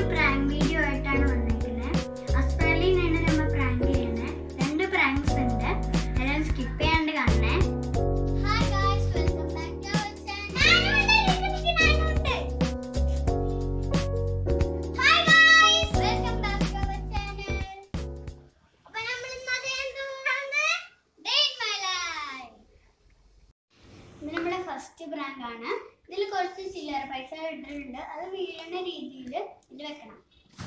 prank video ആയിട്ടാണ് വന്നിരിക്കുന്നത് അസ്ട്രേലിയനാണ് നമ്മൾ പ്രാങ്ക് ചെയ്യുന്നത് രണ്ട് പ്രാങ്ക്സ് ഉണ്ട് എല്ലാം സ്കിപ്പ് ചെയ്യാണ്ട് കാണണേ hi guys welcome back to our channel hi guys welcome back to our channel അപ്പോൾ നമ്മൾ ഇന്ന് ചെയ്യാൻ പോകുന്നത് ഡേ ഇൻ മൈ ലൈഫ് ഇത് നമ്മുടെ ഫസ്റ്റ് പ്രാങ്ക് ആണ് ഇതിൽ കുറച്ച് ചില്ലറ പൈസ ഇട്ടിട്ടുണ്ട് അത് വീഴുന്ന രീതിയിൽ ഇത് വെക്കണം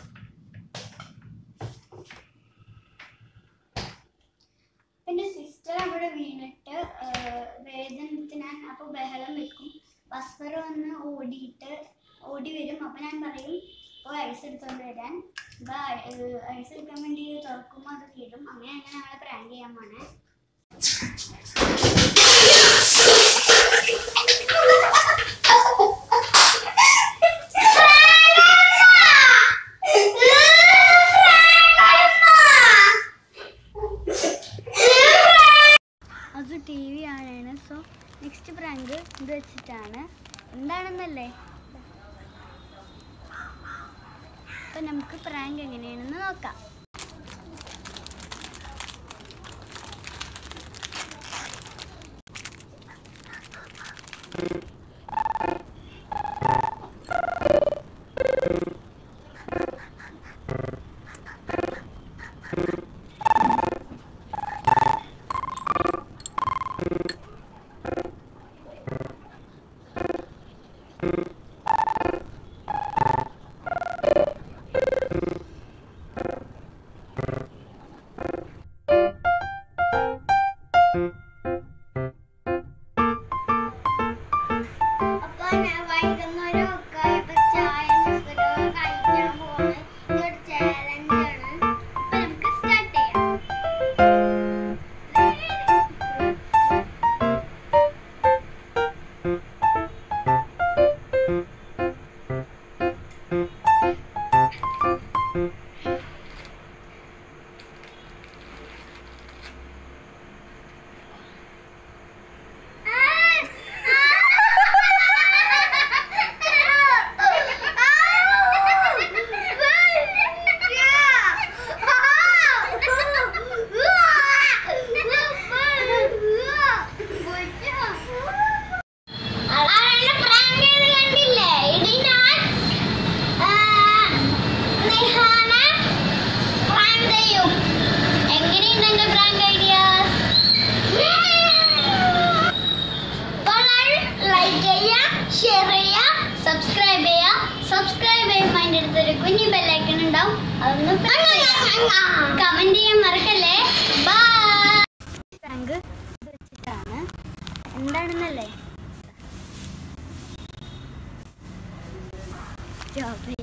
പിന്നെ സിസ്റ്റർ അവിടെ വീണിട്ട് ആഹ്, വേദനത്തിന് അപ്പോൾ ബഹളം വെക്കും വസ്വർ വന്ന് ഓടിയിട്ട് ഓടി വരും അപ്പോൾ ഞാൻ പറയും ഇപ്പോൾ ഐസ് എടുത്തോണ്ട് വരാൻ അപ്പോൾ ഐസ് എടുക്കാൻ വേണ്ടി തുറക്കുമ്പോൾ അത് വീഴും അങ്ങനെ അങ്ങനെ ഞങ്ങളെ പ്രാങ്ക് ചെയ്യാൻ പോണേ അത് ടി വി ആണ് സോ നെക്സ്റ്റ് പ്രാങ്ക് ഇത് വെച്ചിട്ടാണ് എന്താണെന്നല്ലേ അപ്പൊ നമുക്ക് പ്രാങ്ക് എങ്ങനെയാണെന്ന് നോക്കാം അപ്പൊ ഞാൻ വൈകുന്നേരം ഒക്കെ ഇപ്പൊ ചായ ബിസ്ക്കറ്റൊക്കെ കഴിക്കാൻ പോകുന്നത് ഇതൊരു ചാലഞ്ച് ആണ് അപ്പൊ നമുക്ക് സ്റ്റാർട്ട് ചെയ്യാം എങ്ങനെയുണ്ട് എന്റെ പ്രാങ്ക് ഐഡിയാസ് ലൈക്ക് ചെയ്യുക ഷെയർ ചെയ്യുക സബ്സ്ക്രൈബ് ചെയ്യുക സബ്സ്ക്രൈബ് ചെയ്യുമ്പോൾ അതിൻ്റെ അടുത്തൊരു കുഞ്ഞു ബെല്ലൈക്കൺ ഉണ്ടാവും അതൊന്ന് കമന്റ് ചെയ്യാൻ മറക്കല്ലേ ബാങ്ക് വെച്ചിട്ടാണ് എന്താണെന്നല്ലേ